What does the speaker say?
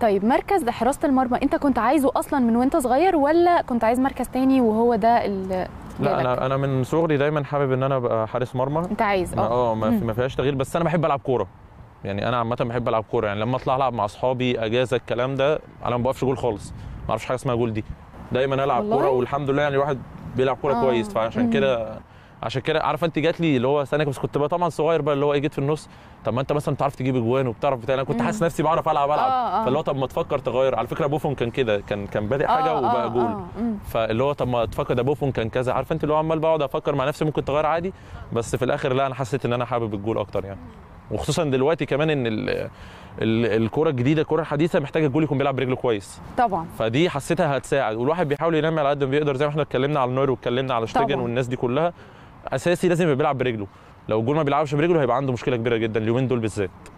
طيب مركز حراسه المرمى انت كنت عايزه اصلا من وانت صغير ولا كنت عايز مركز تاني وهو ده ال لا انا انا من صغري دايما حابب ان انا ابقى حارس مرمى انت عايز ما- اه اه ما مم. ما فيهاش تغيير بس انا بحب العب كوره يعني انا عامه بحب العب كوره يعني لما اطلع العب مع اصحابي اجازه الكلام ده انا ما بوقفش جول خالص ما اعرفش حاجه اسمها جول دي دايما العب والله؟ كوره والحمد لله يعني الواحد بيلعب كوره آه. كويس فعشان مم. كده عشان كده عارفه انت جات لي اللي هو سنه بس كنت بقى طبعا صغير بقى اللي هو ايه جيت في النص طب ما انت مثلا تعرف تجيب اجوان وبتعرف بتاع انا كنت مم. حاسس نفسي بعرف العب العب آه، آه. فاللي هو طب ما تفكر تغير على فكره بوفون كان كده كان كان بادئ حاجه آه، وبقى آه، جول آه. مم. فاللي هو طب ما تفكر ده بوفون كان كذا عارف انت اللي هو عمال بقعد افكر مع نفسي ممكن تغير عادي بس في الاخر لا انا حسيت ان انا حابب الجول اكتر يعني وخصوصا دلوقتي كمان ان ال- ال- الكوره الجديده الكوره الحديثه محتاجه الجول يكون بيلعب برجله كويس طبعا فدي حسيتها هتساعد والواحد بيحاول ينمي على قد ما بيقدر زي ما احنا اتكلمنا على نوير واتكلمنا على شتيجن طبعاً. والناس دي كلها اساسي لازم يبقى بيلعب برجله لو الجول ما بيلعبش برجله هيبقى عنده مشكله كبيره جدا اليومين دول بالذات